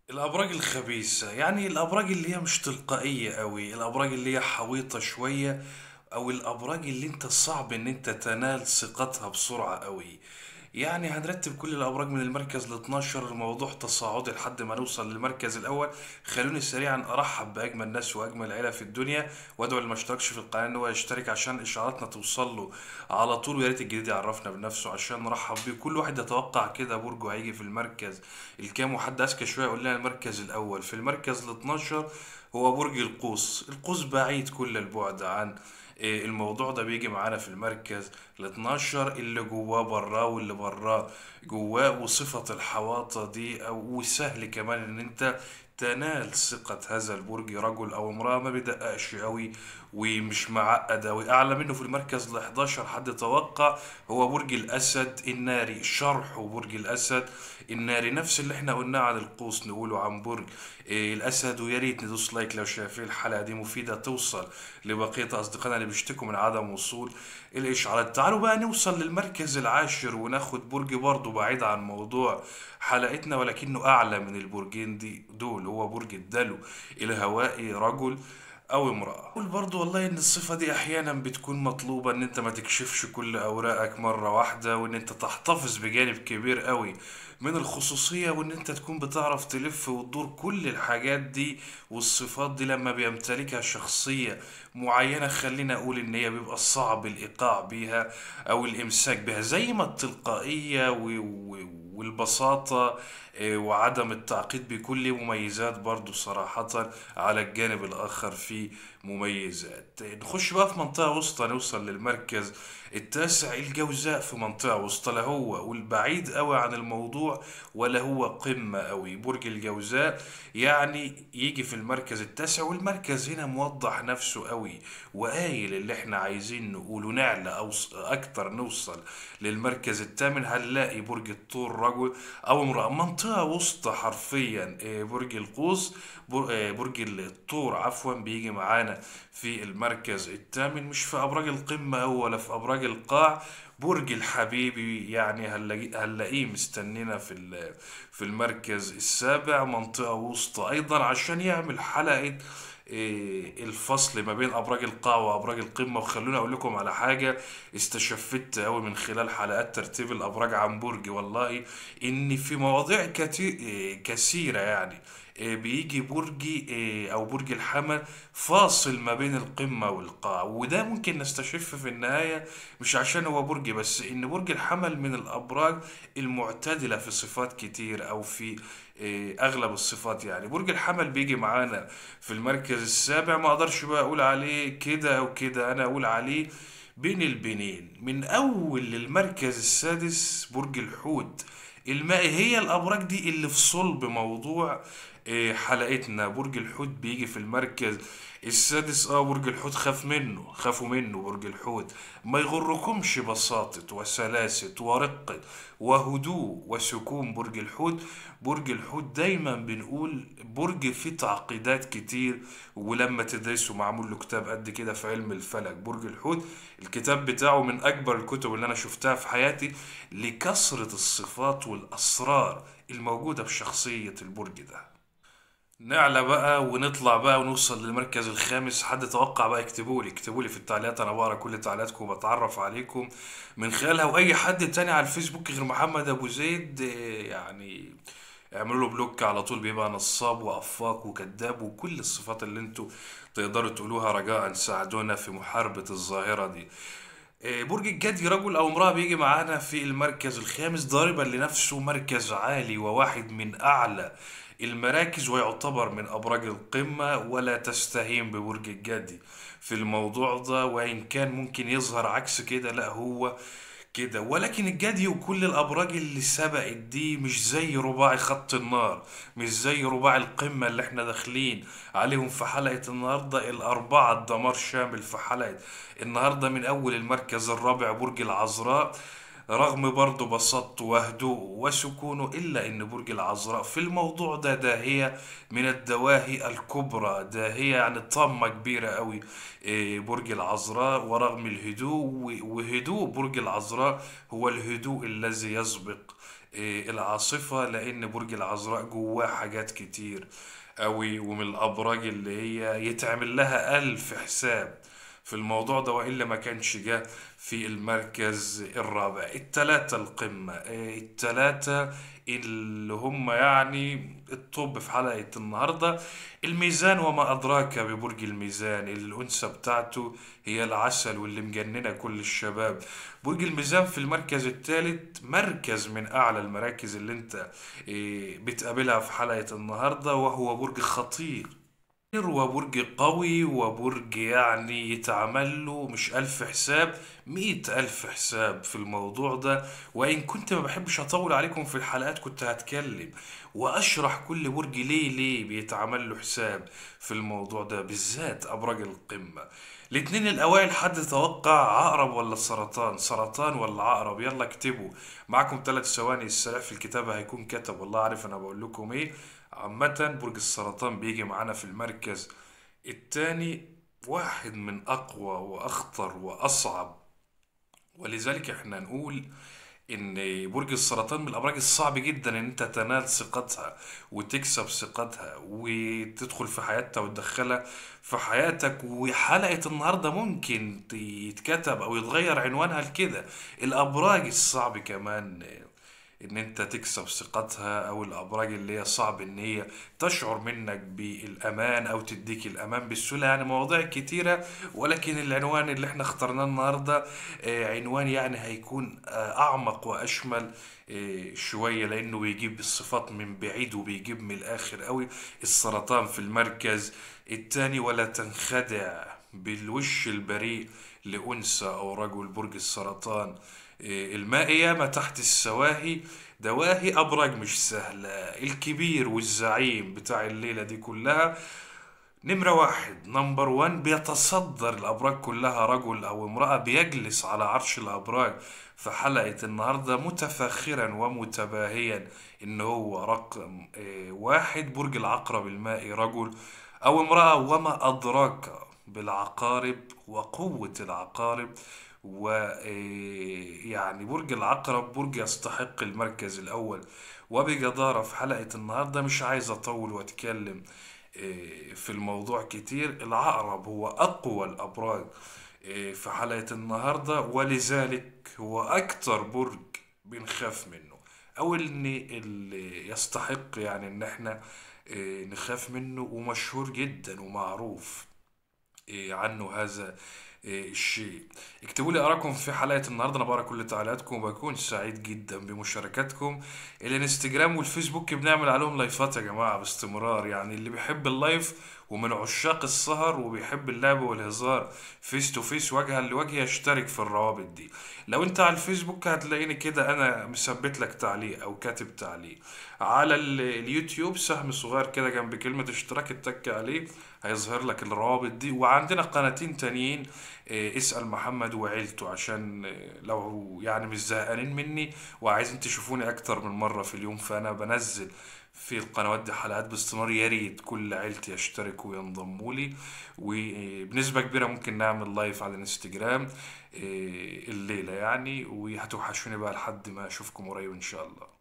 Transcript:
الأبراج الخبيثة يعني الأبراج اللي هي مش تلقائية قوي الأبراج اللي هي حويطة شوية أو الأبراج اللي أنت صعب إن أنت تنال ثقتها بسرعة قوي يعني هنرتب كل الأبراج من المركز ال 12 الموضوع تصاعدي لحد ما نوصل للمركز الأول خلوني سريعا أرحب بأجمل ناس وأجمل عيلة في الدنيا وأدعو اللي ما اشتركش في القناة إن هو يشترك عشان إشعاراتنا توصل له على طول ويا ريت الجديد يعرفنا بنفسه عشان نرحب بيه كل واحد يتوقع كده برجه هيجي في المركز الكام وحد أذكى شوية يقول لنا المركز الأول في المركز ال 12 هو برج القوس القوس بعيد كل البعد عن إيه، الموضوع ده بيجي معانا في المركز ال 12 اللي جواه براه واللي براه جواه وصفة الحواطة دي أو وسهل كمان إن أنت تنال ثقة هذا البرج رجل أو امرأة ما بيدققش أوي ومش معقد أوي أعلى منه في المركز ال 11 حد توقع هو برج الأسد الناري شرحه برج الأسد الناري نفس اللي احنا قلناه عن القوس نقوله عن برج إيه الأسد ويا ريت ندوس لايك لو شايفين الحلقة دي مفيدة توصل لبقية أصدقائنا اللي بيشتكوا من عدم وصول الإشعارات تعالوا بقى نوصل للمركز العاشر وناخد برج برضه بعيد عن موضوع حلقتنا ولكنه أعلى من البرجين دي دول هو برج الدلو الهوائي رجل او امرأة قول برضو والله ان الصفة دي احيانا بتكون مطلوبة ان انت ما تكشفش كل اوراقك مرة واحدة وان انت تحتفظ بجانب كبير قوي من الخصوصية وان انت تكون بتعرف تلف وتدور كل الحاجات دي والصفات دي لما بيمتلكها شخصية معينة خلينا اقول ان هي بيبقى صعب الايقاع بيها او الامساك بها زي ما التلقائية و... و... والبساطة آه، وعدم التعقيد بيكون له مميزات برضو صراحة على الجانب الآخر في مميزات نخش بقى في منطقة وسطى نوصل للمركز التاسع الجوزاء في منطقة وسطى لا هو والبعيد قوي عن الموضوع ولا هو قمة قوي برج الجوزاء يعني يجي في المركز التاسع والمركز هنا موضح نفسه قوي وقايل اللي احنا عايزين نقوله نعلى أو أكتر نوصل للمركز الثامن هنلاقي برج الثور رجل أو امرأة منطقة وسطى حرفيا آه، برج القوس بر- آه، برج الثور عفوا بيجي معانا في المركز الثامن مش في أبراج القمة أو ولا في أبراج القاع برج الحبيبي يعني هنلاقي- هنلاقيه مستنينا في ال- في المركز السابع منطقة وسطى أيضا عشان يعمل حلقة إيه، الفصل ما بين ابراج القاع وابراج القمه وخلوني اقول لكم على حاجه استشفت قوي من خلال حلقات ترتيب الابراج عن برج والله ان في مواضيع كتير كثيره يعني إيه، بيجي برجي إيه، او برج الحمل فاصل ما بين القمه والقاع وده ممكن نستشف في النهايه مش عشان هو برج بس ان برج الحمل من الابراج المعتدله في صفات كتير او في إيه، اغلب الصفات يعني برج الحمل بيجي معانا في المركز السابع ما اقدرش بقى اقول عليه كده او كده انا اقول عليه بين البنين من اول للمركز السادس برج الحوت المائي هي الابراج دي اللي في صلب موضوع آه، حلقتنا برج الحوت بيجي في المركز السادس اه برج الحوت خاف منه خافوا منه برج الحوت ما يغركمش بساطة وسلاسة ورقة وهدوء وسكون برج الحوت برج الحوت دايما بنقول برج فيه تعقيدات كتير ولما تدرسه معمول له كتاب قد كده في علم الفلك برج الحوت الكتاب بتاعه من اكبر الكتب اللي انا شفتها في حياتي لكثرة الصفات والاسرار الموجودة في شخصية البرج ده نعلى بقى ونطلع بقى ونوصل للمركز الخامس حد توقع بقى اكتبوا لي اكتبوا لي في التعليقات انا بقرا كل تعليقاتكم وبتعرف عليكم من خلالها واي حد تاني على الفيسبوك غير محمد ابو زيد آه، يعني اعملوا له بلوك على طول بيبقى نصاب وافاق وكذاب وكل الصفات اللي انتوا تقدروا تقولوها رجاء ساعدونا في محاربة الظاهرة دي آه، برج الجدي رجل او امرأة بيجي معانا في المركز الخامس ضاربا لنفسه مركز عالي وواحد من اعلى المراكز ويعتبر من ابراج القمة ولا تستهين ببرج الجدي في الموضوع ده وان كان ممكن يظهر عكس كده لا هو كده ولكن الجدي وكل الابراج اللي سبقت دي مش زي رباعي خط النار مش زي رباعي القمة اللي احنا داخلين عليهم في حلقة النهاردة الاربعة الدمار شامل في حلقة النهاردة من اول المركز الرابع برج العذراء رغم برضه بساطته وهدوءه وسكونه إلا إن برج العذراء في الموضوع ده داهية من الدواهي الكبرى داهية يعني طامة كبيرة قوي إيه، برج العذراء ورغم الهدوء و- وهدوء برج العذراء هو الهدوء الذي يسبق إيه، العاصفة لأن برج العذراء جواه حاجات كتير أوي ومن الأبراج اللي هي يتعمل لها ألف حساب في الموضوع ده وإلا ما كانش جه في المركز الرابع التلاتة القمة إيه، التلاتة اللي هم يعني الطب في حلقة النهاردة الميزان وما أدراك ببرج الميزان الأنثى بتاعته هي العسل واللي مجننة كل الشباب برج الميزان في المركز الثالث مركز من أعلى المراكز اللي أنت إيه، بتقابلها في حلقة النهاردة وهو برج خطير وبرج قوي وبرج يعني يتعمل له مش ألف حساب مئة ألف حساب في الموضوع ده وإن كنت ما بحبش أطول عليكم في الحلقات كنت هتكلم وأشرح كل برج ليه ليه بيتعمل له حساب في الموضوع ده بالذات أبراج القمة الاتنين الأوائل حد توقع عقرب ولا سرطان سرطان ولا عقرب يلا اكتبوا معاكم ثلاث ثواني السريع في الكتابة هيكون كتب والله عارف أنا بقول لكم إيه عامة برج السرطان بيجي معانا في المركز التاني واحد من أقوى وأخطر وأصعب ولذلك احنا نقول ان برج السرطان من الابراج الصعب جدا ان انت تنال ثقتها وتكسب ثقتها وتدخل في حياتها وتدخلها في حياتك وحلقة النهاردة ممكن يتكتب او يتغير عنوانها لكده الابراج الصعب كمان ان انت تكسب ثقتها او الابراج اللي هي صعب ان هي تشعر منك بالامان او تديك الامان بسهوله يعني مواضيع كتيره ولكن العنوان اللي احنا اخترناه النهارده آه، عنوان يعني هيكون آه، اعمق واشمل آه، شويه لانه بيجيب الصفات من بعيد وبيجيب من الاخر قوي السرطان في المركز التاني ولا تنخدع بالوش البريء لأنثى أو رجل برج السرطان إيه، الماء ياما تحت السواهي دواهي أبراج مش سهلة الكبير والزعيم بتاع الليلة دي كلها نمرة واحد نمبر وان بيتصدر الأبراج كلها رجل أو امرأة بيجلس على عرش الأبراج في حلقة النهاردة متفاخرا ومتباهيا إن هو رقم إيه، واحد برج العقرب المائي رجل أو امرأة وما أدراك بالعقارب وقوة العقارب ويعني برج العقرب برج يستحق المركز الأول وبجدارة في حلقة النهاردة مش عايز أطول وأتكلم إيه، في الموضوع كتير العقرب هو أقوى الأبراج إيه، في حلقة النهاردة ولذلك هو أكتر برج بنخاف منه أو اللي, اللي يستحق يعني إن احنا إيه، نخاف منه ومشهور جدا ومعروف عنه هذا الشيء اكتبوا لي ارائكم في حلقه النهارده انا بقرا كل تعليقاتكم وبكون سعيد جدا بمشاركاتكم الانستجرام والفيسبوك بنعمل عليهم لايفات يا جماعه باستمرار يعني اللي بيحب اللايف ومن عشاق السهر وبيحب اللعب والهزار فيس تو فيس وجها لوجه يشترك في الروابط دي لو انت على الفيسبوك هتلاقيني كده انا مثبت لك تعليق او كاتب تعليق على اليوتيوب سهم صغير كده جنب كلمة اشتراك اتك عليه هيظهر لك الروابط دي وعندنا قناتين تانيين اه، اسأل محمد وعيلته عشان اه، لو يعني مش زهقانين مني وعايزين تشوفوني اكتر من مرة في اليوم فانا بنزل في القنوات دي حلقات باستمرار يا ريت كل عيلتي يشتركوا وينضموا لي وبنسبة كبيرة ممكن نعمل لايف على الانستجرام اه، الليلة يعني وهتوحشوني بقى لحد ما اشوفكم قريب ان شاء الله